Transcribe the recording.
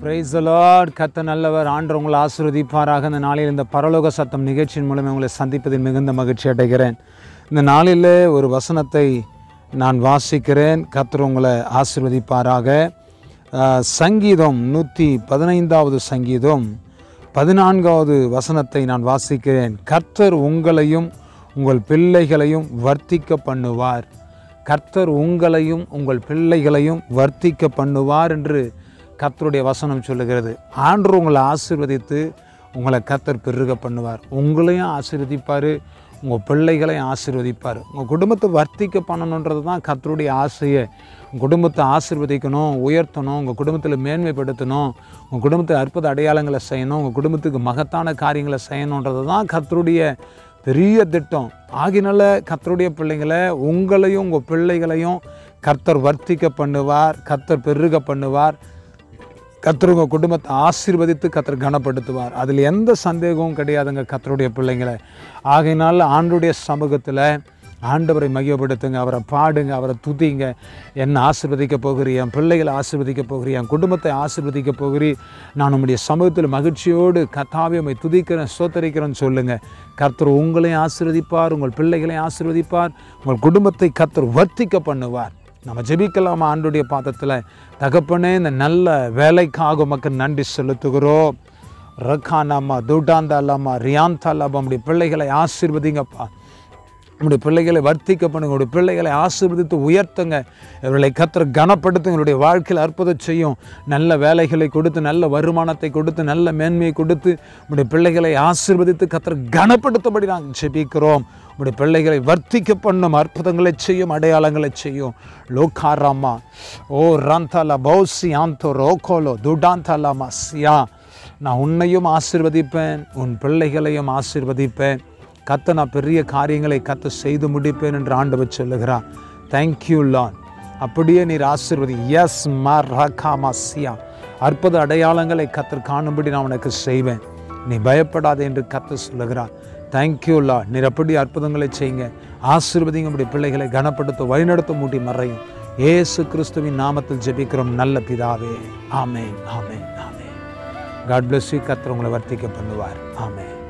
price Lord கத்த நல்லவர் ஆண்டு உங்களை ஆசீர்வதிப்பாராக இந்த நாளில் இந்த பரலோக சத்தம் நிகழ்ச்சியின் மூலம் உங்களை சந்திப்பதில் மிகுந்த மகிழ்ச்சி அடைகிறேன் இந்த நாளில் ஒரு வசனத்தை நான் வாசிக்கிறேன் கத்தர் உங்களை ஆசீர்வதிப்பாராக ஆஹ், சங்கீதம் நூற்றி பதினைந்தாவது சங்கீதம் பதினான்காவது வசனத்தை நான் வாசிக்கிறேன் கர்த்தர் உங்களையும் உங்கள் பிள்ளைகளையும் வர்த்திக்க பண்ணுவார் கர்த்தர் உங்களையும் உங்கள் பிள்ளைகளையும் வர்த்திக்க பண்ணுவார் என்று கர்த்தருடைய வசனம் சொல்லுகிறது ஆண்டு உங்களை ஆசீர்வதித்து உங்களை கர்த்தர் பெருக பண்ணுவார் உங்களையும் ஆசீர்வதிப்பார் உங்கள் பிள்ளைகளையும் ஆசீர்வதிப்பார் உங்கள் குடும்பத்தை வர்த்திக்க பண்ணணுன்றது தான் கர்த்தருடைய ஆசையை உங்கள் குடும்பத்தை ஆசீர்வதிக்கணும் உயர்த்தணும் உங்கள் குடும்பத்தில் மேன்மைப்படுத்தணும் உங்கள் குடும்பத்தில் அற்புத அடையாளங்களை செய்யணும் உங்கள் குடும்பத்துக்கு மகத்தான காரியங்களை செய்யணுன்றது தான் கர்த்தருடைய பெரிய திட்டம் ஆகினால கர்த்தருடைய பிள்ளைங்களை உங்களையும் உங்கள் பிள்ளைகளையும் கர்த்தர் வர்த்திக்க பண்ணுவார் கர்த்தர் பெருக பண்ணுவார் கர்த்தர் உங்கள் குடும்பத்தை ஆசீர்வதித்து கர்த்தர் கனப்படுத்துவார் அதில் எந்த சந்தேகமும் கிடையாதுங்க கர்த்தருடைய பிள்ளைங்களை ஆகையினால ஆண்டுடைய சமூகத்தில் ஆண்டவரை மகிழ்ப்படுத்துங்க அவரை பாடுங்க அவரை துதிங்க என்னை ஆசீர்வதிக்க போகிறீ என் பிள்ளைகளை ஆசீர்வதிக்க போகிறீ என் குடும்பத்தை ஆசீர்வதிக்க போகிறீ நான் உம்முடைய சமூகத்தில் மகிழ்ச்சியோடு கத்தாவே உம்மை துதிக்கிறேன் சோத்தரிக்கிறேன்னு சொல்லுங்கள் கர்த்தர் உங்களையும் ஆசீர்வதிப்பார் உங்கள் பிள்ளைகளையும் ஆசீர்வதிப்பார் உங்கள் குடும்பத்தை கர்த்தர் வர்த்திக்க பண்ணுவார் நம்ம ஜெபிக்கலாமா ஆண்டுடைய பாதத்தில் தகப்பனே இந்த நல்ல வேலைக்காக உமக்கு நன்றி செலுத்துகிறோம் ரக்கானாமா துட்டாந்தாலாமா ரியாந்தாலாமா நம்முடைய பிள்ளைகளை ஆசீர்வதிங்கப்பா நம்முடைய பிள்ளைகளை வர்த்திக்க பண்ணுங்க உங்களுடைய பிள்ளைகளை ஆசீர்வதித்து உயர்த்துங்க இவர்களை கத்திர கனப்படுத்துங்க இவருடைய வாழ்க்கையில் அற்புதம் செய்யும் நல்ல வேலைகளை கொடுத்து நல்ல வருமானத்தை கொடுத்து நல்ல மேன்மையை கொடுத்து நம்முடைய பிள்ளைகளை ஆசீர்வதித்து கத்திர கனப்படுத்தபடி நாங்கள் ஜெபிக்கிறோம் உங்களுடைய பிள்ளைகளை வர்த்திக்க பண்ணும் அற்புதங்களை செய்யும் அடையாளங்களை செய்யும் லோகாராமா ஓ ராந்தாலா பௌசி ஆந்தோ ரோகோலோ துடாந்தாலாமா சியா நான் உன்னையும் ஆசீர்வதிப்பேன் உன் பிள்ளைகளையும் ஆசீர்வதிப்பேன் கத்த நான் பெரிய காரியங்களை கத்த செய்து முடிப்பேன் என்று ஆண்டவர் சொல்லுகிறார் தேங்க்யூ லான் அப்படியே நீர் ஆசீர்வதி எஸ் மா ரகா மசியா அற்புத அடையாளங்களை கத்தர் காணும்படி நான் உனக்கு செய்வேன் நீ பயப்படாதே என்று கத்த சொல்லுகிறார் தேங்க்யூ லா நீர் அப்படி அற்புதங்களை செய்யுங்க ஆசீர்வதிங்க உடைய பிள்ளைகளை கனப்படுத்த வழிநடத்த மூட்டி மறையும் ஏசு கிறிஸ்துவின் நாமத்தில் ஜெபிக்கிறோம் நல்ல பிதாவே ஆமேன் ஆமேன் ஆமேன் காட் bless you கத்தர் உங்களை வர்த்திக்க பண்ணுவார் ஆமேன்